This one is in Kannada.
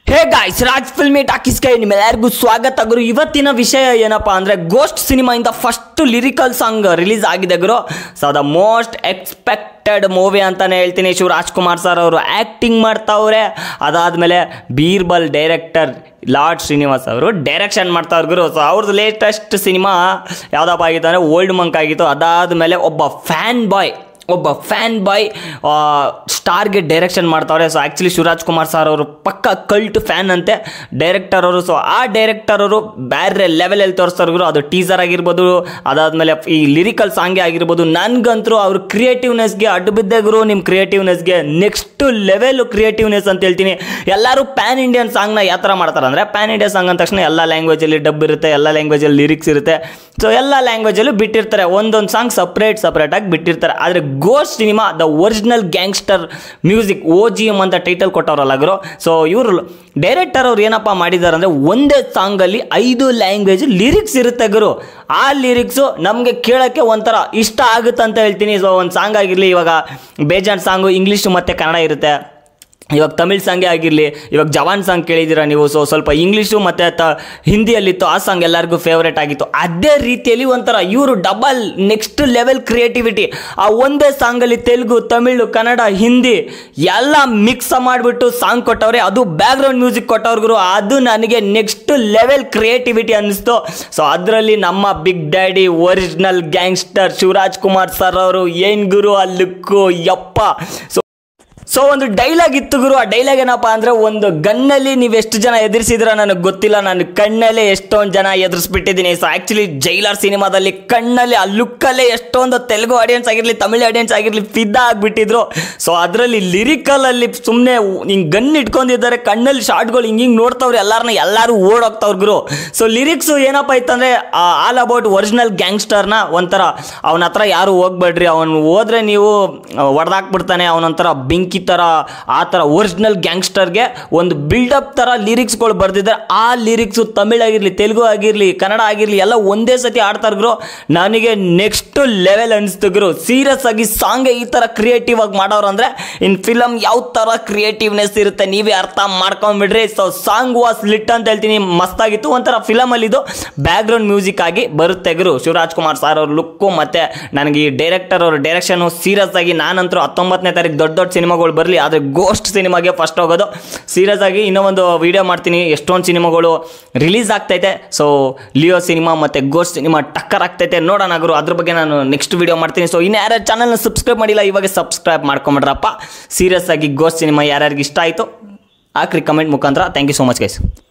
ಹೇ ಗಾಯ್ಸ್ ರಾಜ್ ಫಿಲ್ಮಿ ಟಾಕೀಸ್ಗೆ ನಿಮ್ಮೆಲ್ಲರಿಗೂ ಸ್ವಾಗತ ಗುರು ಇವತ್ತಿನ ವಿಷಯ ಏನಪ್ಪಾ ಅಂದ್ರೆ ಗೋಸ್ಟ್ ಸಿನಿಮಾಯಿಂದ ಫಸ್ಟ್ ಲಿರಿಕಲ್ ಸಾಂಗ್ ರಿಲೀಸ್ ಆಗಿದೆ ಗುರು so the most expected movie ಅಂತಾನೆ ಹೇಳ್ತೀನಿ ಶಿವರಾಜ್ ಕುಮಾರ್ ಸರ್ ಅವರು ಆ್ಯಕ್ಟಿಂಗ್ ಮಾಡ್ತಾವ್ರೆ ಅದಾದಮೇಲೆ ಬೀರ್ಬಲ್ ಡೈರೆಕ್ಟರ್ ಲಾರ್ಡ್ ಶ್ರೀನಿವಾಸ್ ಅವರು ಡೈರೆಕ್ಷನ್ ಮಾಡ್ತಾವ್ರು ಗುರು ಸೊ ಅವ್ರದ್ದು ಲೇಟೆಸ್ಟ್ ಸಿನಿಮಾ ಯಾವುದಪ್ಪ ಆಗಿತ್ತು ಅಂದರೆ ಓಲ್ಡ್ ಮಂಕ್ ಆಗಿತ್ತು ಅದಾದಮೇಲೆ ಒಬ್ಬ ಫ್ಯಾನ್ ಬಾಯ್ ಒಬ್ಬ ಫ್ಯಾನ್ ಬಾಯ್ ಸ್ಟಾರ್ಗೆ ಡೈರೆಕ್ಷನ್ ಮಾಡ್ತಾವ್ರೆ so actually Shivaraj Kumar sir ಅವರು ಪಕ್ಕ ಕಲ್ಟ್ ಫ್ಯಾನ್ ಅಂತೆ ಡೈರೆಕ್ಟರ್ ಅವರು ಸೊ ಆ ಡೈರೆಕ್ಟರ್ ಅವರು ಬೇರೆ ಲೆವೆಲಲ್ಲಿ ತೋರಿಸ್ತಾರೆ ಗುರು ಅದು ಟೀಸರ್ ಆಗಿರ್ಬೋದು ಅದಾದಮೇಲೆ ಈ ಲಿರಿಕಲ್ ಸಾಂಗೇ ಆಗಿರ್ಬೋದು ನನಗಂತರೂ ಅವ್ರ ಕ್ರಿಯೇಟಿವ್ನೆಸ್ಗೆ ಅಡ್ಡು ಬಿದ್ದೆ ಗುರು ನಿಮ್ಮ ಕ್ರಿಯೇಟಿವ್ನೆಸ್ಗೆ ನೆಕ್ಸ್ಟ್ ಲೆವೆಲ್ ಕ್ರಿಯೇಟಿವ್ನೆಸ್ ಅಂತ ಹೇಳ್ತೀನಿ ಎಲ್ಲರೂ ಪ್ಯಾನ್ ಇಂಡಿಯನ್ ಸಾಂಗ್ನ ಯಾವ ಥರ ಮಾಡ್ತಾರೆ ಅಂದರೆ ಪ್ಯಾನ್ ಇಂಡಿಯಾ ಸಾಂಗ್ ಅಂದ ತಕ್ಷಣ ಎಲ್ಲ ಲ್ಯಾಂಗ್ವೇಜಲ್ಲಿ ಡಬ್ ಇರುತ್ತೆ ಎಲ್ಲ ಲ್ಯಾಂಗ್ವೇಜಲ್ಲಿ ಲಿರಿಕ್ಸ್ ಇರುತ್ತೆ ಸೊ ಎಲ್ಲ ಲ್ಯಾಂಗ್ವೇಜಲ್ಲೂ ಬಿಟ್ಟಿರ್ತಾರೆ ಒಂದೊಂದು ಸಾಂಗ್ ಸಪ್ರೇಟ್ ಸಪ್ರೇಟಾಗಿ ಬಿಟ್ಟಿರ್ತಾರೆ ಆದರೆ ಗೋಸ್ಟ್ ಸಿನಿಮಾ the original gangster music O G M ಅಂತ ಟೈಟಲ್ ಕೊಟ್ಟವ್ರಲ್ಲ ಗುರು ಸೊ ಇವರು ಡೈರೆಕ್ಟರ್ ಅವ್ರು ಏನಪ್ಪ ಮಾಡಿದ್ದಾರೆ ಅಂದರೆ ಒಂದೇ ಸಾಂಗಲ್ಲಿ ಐದು ಲ್ಯಾಂಗ್ವೇಜ್ ಲಿರಿಕ್ಸ್ ಇರುತ್ತೆ ಗುರು ಆ ಲಿರಿಕ್ಸು ನಮಗೆ ಕೇಳೋಕ್ಕೆ ಒಂಥರ ಇಷ್ಟ ಆಗುತ್ತೆ ಅಂತ ಹೇಳ್ತೀನಿ ಸೊ ಒಂದು ಸಾಂಗ್ ಆಗಿರಲಿ ಇವಾಗ ಬೇಜಾನ್ ಸಾಂಗು ಇಂಗ್ಲೀಷು ಮತ್ತು ಕನ್ನಡ ಇರುತ್ತೆ ಇವಾಗ ತಮಿಳ್ ಸಾಂಗೇ ಆಗಿರಲಿ ಇವಾಗ ಜವಾನ್ ಸಾಂಗ್ ಕೇಳಿದ್ದೀರಾ ನೀವು ಸೊ ಸ್ವಲ್ಪ ಇಂಗ್ಲೀಷು ಮತ್ತು ತ ಹಿಂದಿಯಲ್ಲಿತ್ತು ಆ ಸಾಂಗ್ ಎಲ್ಲರಿಗೂ ಫೇವ್ರೇಟ್ ಆಗಿತ್ತು ಅದೇ ರೀತಿಯಲ್ಲಿ ಒಂಥರ ಇವರು ಡಬಲ್ ನೆಕ್ಸ್ಟ್ ಲೆವೆಲ್ ಕ್ರಿಯೇಟಿವಿಟಿ ಆ ಒಂದೇ ಸಾಂಗಲ್ಲಿ ತೆಲುಗು ತಮಿಳು ಕನ್ನಡ ಹಿಂದಿ ಎಲ್ಲ ಮಿಕ್ಸ್ ಮಾಡಿಬಿಟ್ಟು ಸಾಂಗ್ ಕೊಟ್ಟವ್ರೆ ಅದು ಬ್ಯಾಕ್ಗ್ರೌಂಡ್ ಮ್ಯೂಸಿಕ್ ಕೊಟ್ಟವ್ರಿಗೂ ಅದು ನನಗೆ ನೆಕ್ಸ್ಟ್ ಲೆವೆಲ್ ಕ್ರಿಯೇಟಿವಿಟಿ ಅನ್ನಿಸ್ತು ಸೊ ಅದರಲ್ಲಿ ನಮ್ಮ big daddy original gangster Shivaraj Kumar sir ಅವರು ಏನು ಗುರು ಆ ಲುಕ್ಕು ಯಪ್ಪ ಸೊ ಸೊ ಒಂದು ಡೈಲಾಗ್ ಇತ್ತು ಗುರು ಆ ಡೈಲಾಗ್ ಏನಪ್ಪ ಅಂದ್ರೆ ಒಂದು ಗನ್ನಲ್ಲಿ ನೀವು ಎಷ್ಟು ಜನ ಎದುರಿಸಿದ್ರ ನನಗೆ ಗೊತ್ತಿಲ್ಲ ನಾನು ಕಣ್ಣಲ್ಲೇ ಎಷ್ಟೊಂದು ಜನ ಎದುರಿಸ್ಬಿಟ್ಟಿದ್ದೀನಿ ಸೊ ಆ್ಯಕ್ಚುಲಿ ಜೈಲರ್ ಸಿನಿಮಾದಲ್ಲಿ ಕಣ್ಣಲ್ಲಿ ಆ ಲುಕ್ಕಲ್ಲೇ ಎಷ್ಟೊಂದು ತೆಲುಗು ಆಡಿಯನ್ಸ್ ಆಗಿರಲಿ ತಮಿಳ್ ಆಡಿಯನ್ಸ್ ಆಗಿರಲಿ ಫಿದಾ ಆಗಿಬಿಟ್ಟಿದ್ರು ಸೊ ಅದರಲ್ಲಿ ಲಿರಿಕಲಲ್ಲಿ ಸುಮ್ಮನೆ ಹಿಂಗೆ ಗನ್ ಇಟ್ಕೊಂಡಿದ್ದಾರೆ ಕಣ್ಣಲ್ಲಿ ಶಾರ್ಟ್ಗಳು ಹಿಂಗೆ ಹಿಂಗೆ ನೋಡ್ತಾವ್ರೆ ಎಲ್ಲರನ್ನ ಎಲ್ಲರೂ ಓಡೋಗ್ತಾವ್ರು ಗುರು ಸೊ ಲಿರಿಕ್ಸು ಏನಪ್ಪ ಇತ್ತಂದರೆ ಆಲ್ ಅಬೌಟ್ ಒರಿಜಿನಲ್ ಗ್ಯಾಂಗ್ಸ್ಟರ್ನ ಒಂಥರ ಅವನ ಹತ್ರ ಯಾರು ಹೋಗ್ಬೇಡ್ರಿ ಅವನು ಹೋದ್ರೆ ನೀವು ಹೊಡೆದಾಕ್ಬಿಡ್ತಾನೆ ಅವನೊಂಥರ ಬೆಂಕಿ ಥರ ಆ ಥರ ಒರಿಜಿನಲ್ ಗ್ಯಾಂಗ್ಸ್ಟರ್ಗೆ ಒಂದು ಬಿಲ್ಡಪ್ ಥರ ಲಿರಿಕ್ಸ್ಗಳು ಬರೆದಿದ್ದಾರೆ ಆ ಲಿರಿಕ್ಸು ತಮಿಳ್ ಆಗಿರಲಿ ತೆಲುಗು ಆಗಿರಲಿ ಕನ್ನಡ ಆಗಿರಲಿ ಎಲ್ಲ ಒಂದೇ ಸತಿ ಆಡ್ತಾರೆ ಗುರು ನನಗೆ ನೆಕ್ಸ್ಟ್ ಲೆವೆಲ್ ಅನಿಸ್ತು ಗುರು ಸೀರಿಯಸ್ ಆಗಿ ಸಾಂಗ್ ಈ ಥರ ಕ್ರಿಯೇಟಿವ್ ಆಗಿ ಮಾಡೋರು ಅಂದರೆ ಇನ್ ಫಿಲಮ್ ಯಾವ ಥರ ಕ್ರಿಯೇಟಿವ್ನೆಸ್ ಇರುತ್ತೆ ನೀವೇ ಅರ್ಥ ಮಾಡ್ಕೊಂಬಿಡ್ರಿ ಸೊ ಸಾಂಗ್ ವಾಸ್ ಲಿಟ್ ಅಂತ ಹೇಳ್ತೀನಿ ಮಸ್ತಾಗಿತ್ತು ಒಂಥರ ಫಿಲಮಲ್ಲಿ ಇದು ಬ್ಯಾಕ್ಗ್ರೌಂಡ್ ಮ್ಯೂಸಿಕ್ ಆಗಿ ಬರುತ್ತೆ ಗುರು ಶಿವರಾಜ್ ಕುಮಾರ್ ಸರ್ ಅವ್ರ ಲುಕ್ಕು ಮತ್ತು ನನಗೆ ಈ ಡೈರೆಕ್ಟರ್ ಅವ್ರ ಡೈರೆಕ್ಷನು ಸೀರಿಯಸ್ ಆಗಿ ನಾನಂತರೂ ಹತ್ತೊಂಬತ್ತನೇ ತಾರೀಕು ದೊಡ್ಡ ದೊಡ್ಡ ಸಿನಿಮಾಗಳು ಬರಲಿ ಆದರೆ ಗೋಸ್ಟ್ ಸಿನಿಮಾಗೆ ಫಸ್ಟ್ ಹೋಗೋದು ಸೀರಿಯಸ್ ಆಗಿ ಇನ್ನೂ ಒಂದು ವಿಡಿಯೋ ಮಾಡ್ತೀನಿ ಎಷ್ಟೊಂದು ಸಿನಿಮಾಗಳು ರಿಲೀಸ್ ಆಗ್ತೈತೆ ಸೊ ಲಿಯೋ ಸಿನಿಮಾ ಮತ್ತು ಗೋಸ್ಟ್ ಸಿನಿಮಾ ಟಕ್ಕರ್ ಆಗ್ತೈತೆ ನೋಡೋಣ ಗುರು ಅದ್ರ ಬಗ್ಗೆ ನಾನು ನೆಕ್ಸ್ಟ್ ವಿಡಿಯೋ ಮಾಡ್ತೀನಿ ಸೊ ಇನ್ನು ಯಾರ್ಯಾರು ಚಾನಲ್ನ ಸಬ್ಸ್ಕ್ರೈಬ್ ಮಾಡಿಲ್ಲ ಇವಾಗ ಸಬ್ಸ್ಕ್ರೈಬ್ ಮಾಡ್ಕೊಂಬಿಡ್ರಪ್ಪ ಸೀರಿಯಸ್ ಆಗಿ ಗೋಸ್ಟ್ ಸಿನಿಮಾ ಯಾರ್ಯಾರಿಗೆ ಇಷ್ಟ ಆಯಿತು ಹಾಕ್ರಿ ಕಮೆಂಟ್ ಮುಖಾಂತರ thank you so much guys